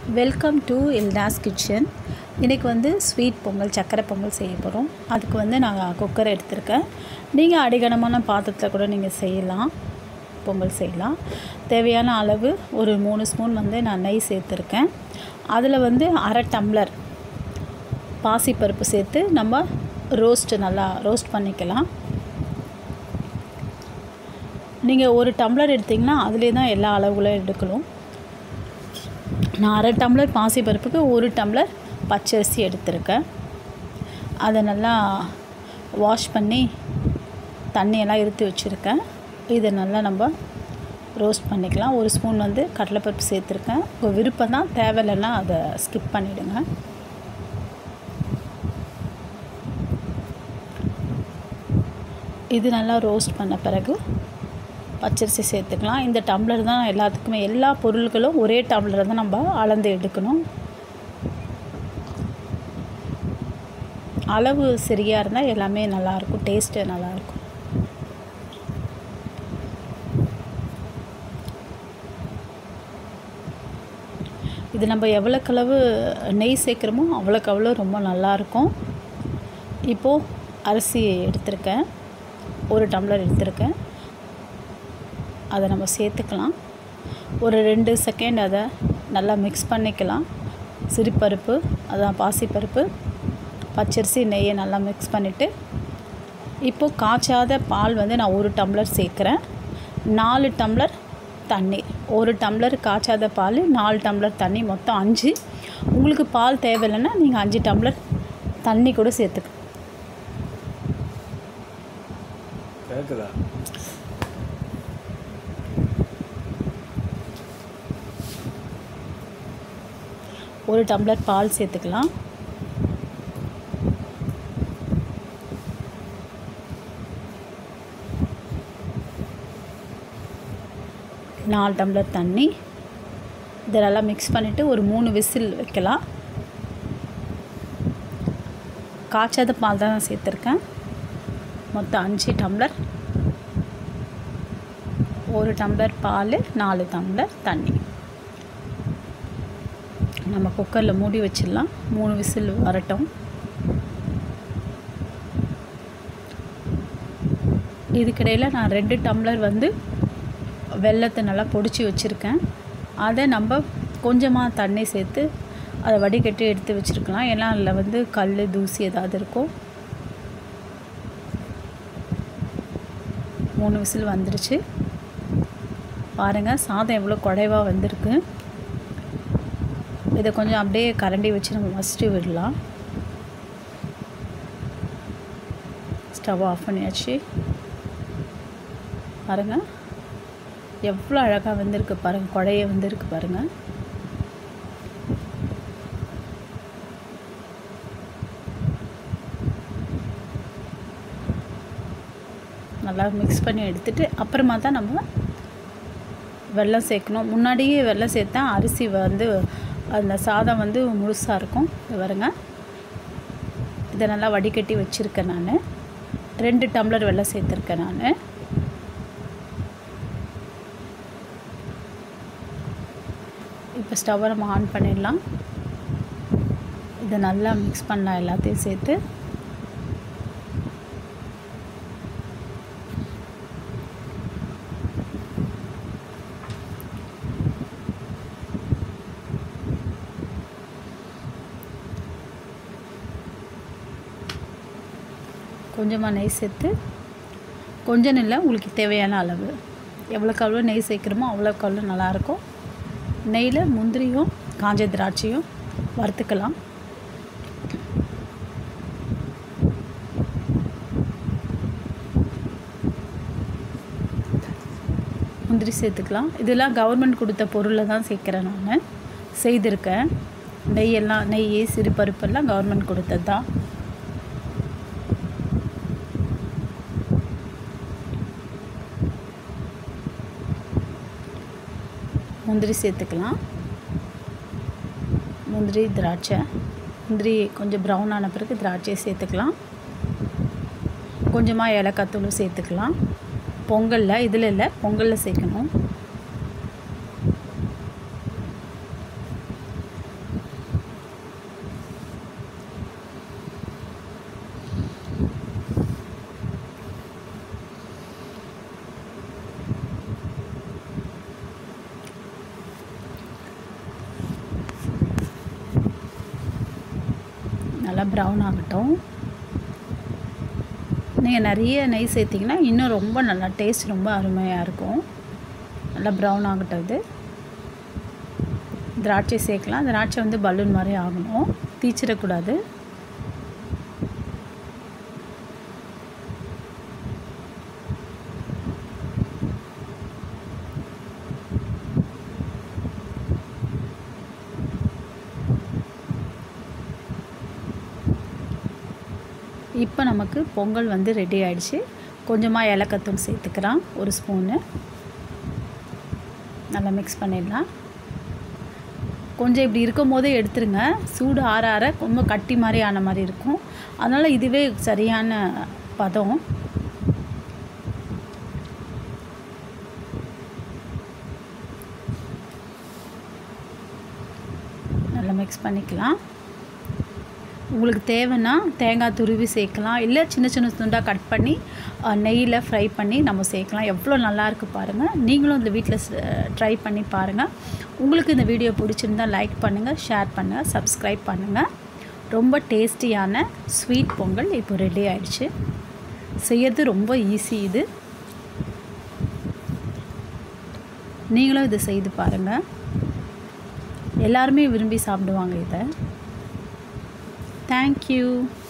Welcome to எல்டாஸ் kitchen இன்றைக்கி வந்து sweet Pongal சக்கரை பொங்கல் செய்ய போகிறோம் அதுக்கு வந்து நான் குக்கர் எடுத்திருக்கேன் நீங்கள் அடிகனமான பாத்திரத்தில் கூட நீங்கள் செய்யலாம் பொங்கல் செய்யலாம் தேவையான அளவு ஒரு மூணு ஸ்பூன் வந்து நான் நெய் சேர்த்துருக்கேன் அதில் வந்து அரை டம்ளர் பாசிப்பருப்பு சேர்த்து நம்ம ரோஸ்ட்டு நல்லா ரோஸ்ட் பண்ணிக்கலாம் நீங்கள் ஒரு டம்ளர் எடுத்திங்கன்னா அதிலே தான் எல்லா அளவுகளும் எடுக்கணும் நான் அரை டம்ளர் பாசிப்பருப்புக்கு ஒரு டம்ளர் பச்சரிசி எடுத்திருக்கேன் அதை நல்லா வாஷ் பண்ணி தண்ணியெல்லாம் இருத்தி வச்சுருக்கேன் இதை நல்லா நம்ம ரோஸ்ட் பண்ணிக்கலாம் ஒரு ஸ்பூன் வந்து கடலைப்பருப்பு சேர்த்துருக்கேன் உங்கள் விருப்பம் தான் தேவையில்லைன்னா அதை ஸ்கிப் பண்ணிவிடுங்க இது நல்லா ரோஸ்ட் பண்ண பிறகு பச்சரிசி சேர்த்துக்கலாம் இந்த டம்ளர் தான் எல்லாத்துக்குமே எல்லா பொருட்களும் ஒரே டம்ளர் தான் நம்ம அளந்து எடுக்கணும் அளவு சரியாக இருந்தால் எல்லாமே நல்லாயிருக்கும் டேஸ்ட்டு நல்லாயிருக்கும் இது நம்ம எவ்வளோக்களவு நெய் சேர்க்குறோமோ அவ்வளோக்கு அவ்வளோ ரொம்ப நல்லாயிருக்கும் இப்போது அரிசி எடுத்திருக்கேன் ஒரு டம்ளர் எடுத்திருக்கேன் அதை நம்ம சேர்த்துக்கலாம் ஒரு ரெண்டு செகண்ட் அதை நல்லா மிக்ஸ் பண்ணிக்கலாம் சிறுபருப்பு அதான் பாசிப்பருப்பு பச்சரிசி நெய்யை நல்லா மிக்ஸ் பண்ணிவிட்டு இப்போது காய்ச்சாத பால் வந்து நான் ஒரு டம்ளர் சேர்க்குறேன் நாலு டம்ளர் தண்ணி ஒரு டம்ளர் காய்ச்சாத பால் நாலு டம்ளர் தண்ணி மொத்தம் அஞ்சு உங்களுக்கு பால் தேவையில்லைன்னா நீங்கள் அஞ்சு டம்ளர் தண்ணி கூட சேர்த்துக்கலாம் கேட்குதா ஒரு டம்ளர் பால் சேர்த்துக்கலாம் நாலு டம்ளர் தண்ணி இதெல்லாம் மிக்ஸ் பண்ணிவிட்டு ஒரு மூணு விசில் வைக்கலாம் காய்ச்சாத பால் தான் நான் சேர்த்துருக்கேன் மொத்தம் அஞ்சு டம்ளர் ஒரு டம்ளர் பால் நாலு டம்ளர் தண்ணி நம்ம குக்கரில் மூடி வச்சிடலாம் மூணு விசில் வரட்டும் இதுக்கிடையில் நான் ரெண்டு டம்ளர் வந்து வெள்ளத்தை நல்லா பொடிச்சு வச்சுருக்கேன் அதை நம்ம கொஞ்சமாக தண்ணி சேர்த்து அதை வடிகட்டி எடுத்து வச்சுருக்கலாம் ஏன்னா அதில் வந்து கல் தூசி ஏதாவது இருக்கும் மூணு விசில் வந்துருச்சு பாருங்கள் சாதம் எவ்வளோ குறைவாக வந்திருக்கு இதை கொஞ்சம் அப்படியே கரண்டி வச்சு நம்ம மசிச்சு விடலாம் ஸ்டவ் ஆஃப் பண்ணியாச்சு பாருங்கள் எவ்வளோ அழகாக வந்திருக்கு பாருங்கள் குழைய வந்திருக்கு பாருங்கள் நல்லா மிக்ஸ் பண்ணி எடுத்துகிட்டு அப்புறமா தான் நம்ம வெல்லம் சேர்க்கணும் முன்னாடியே வெல்லம் சேர்த்தா அரிசி வந்து அந்த சாதம் வந்து முழுசாக இருக்கும் இது வருங்க இதை நல்லா வடிகட்டி வச்சுருக்கேன் நான் ரெண்டு டம்ளர் வெல்லம் சேர்த்துருக்கேன் நான் இப்போ ஸ்டவ்வை நம்ம ஆன் பண்ணிடலாம் இதை நல்லா மிக்ஸ் பண்ணலாம் எல்லாத்தையும் சேர்த்து கொஞ்சமாக நெய் சேர்த்து கொஞ்சம் இல்லை உங்களுக்கு தேவையான அளவு எவ்வளோக்கு அவ்வளோ நெய் சேர்க்குறோமோ அவ்வளோக்கு அவ்வளோ நல்லாயிருக்கும் நெய்யில் முந்திரியும் காஞ்ச திராட்சையும் வறுத்துக்கலாம் முந்திரி சேர்த்துக்கலாம் இதெல்லாம் கவர்மெண்ட் கொடுத்த பொருளை தான் சேர்க்குறேன் நான் செய்திருக்கேன் நெய்யெல்லாம் நெய் சிறு பருப்பெல்லாம் கவர்மெண்ட் கொடுத்தது தான் முந்திரி சேர்த்துக்கலாம் முந்திரி திராட்சை முந்திரி கொஞ்சம் ப்ரௌன் ஆன பிறகு திராட்சையை சேர்த்துக்கலாம் கொஞ்சமாக ஏலக்காய் தூள் சேர்த்துக்கலாம் பொங்கலில் இதில் இல்லை பொங்கலில் சேர்க்கணும் நல்லா ப்ரௌன் ஆகட்டும் நீங்கள் நிறைய நெய் சேர்த்திங்கன்னா இன்னும் ரொம்ப நல்லா டேஸ்ட் ரொம்ப அருமையாக இருக்கும் நல்லா ப்ரௌன் ஆகட்டும் இது திராட்சை சேர்க்கலாம் திராட்சை வந்து பலூன் மாதிரி ஆகணும் தீச்சிடக்கூடாது இப்போ நமக்கு பொங்கல் வந்து ரெடி ஆயிடுச்சு கொஞ்சமாக ஏலக்கத்தூள் சேர்த்துக்கலாம் ஒரு ஸ்பூனு நல்லா மிக்ஸ் பண்ணிடலாம் கொஞ்சம் இப்படி இருக்கும் போதே எடுத்துருங்க சூடு ஆற ஆற ரொம்ப கட்டி மாதிரி ஆன மாதிரி இருக்கும் அதனால் இதுவே சரியான பதம் நல்லா மிக்ஸ் பண்ணிக்கலாம் உங்களுக்கு தேவைன்னா தேங்காய் துருவி சேர்க்கலாம் இல்லை சின்ன சின்ன துண்டாக கட் பண்ணி நெய்யில் ஃப்ரை பண்ணி நம்ம சேர்க்கலாம் எவ்வளோ நல்லாயிருக்கு பாருங்கள் நீங்களும் இந்த வீட்டில் ட்ரை பண்ணி பாருங்கள் உங்களுக்கு இந்த வீடியோ பிடிச்சிருந்தா லைக் பண்ணுங்கள் ஷேர் பண்ணுங்கள் சப்ஸ்கிரைப் பண்ணுங்கள் ரொம்ப டேஸ்டியான ஸ்வீட் பொங்கல் இப்போ ரெடி ஆயிடுச்சு செய்யறது ரொம்ப ஈஸி இது நீங்களும் இதை செய்து பாருங்கள் எல்லாருமே விரும்பி சாப்பிடுவாங்க இதை Thank you.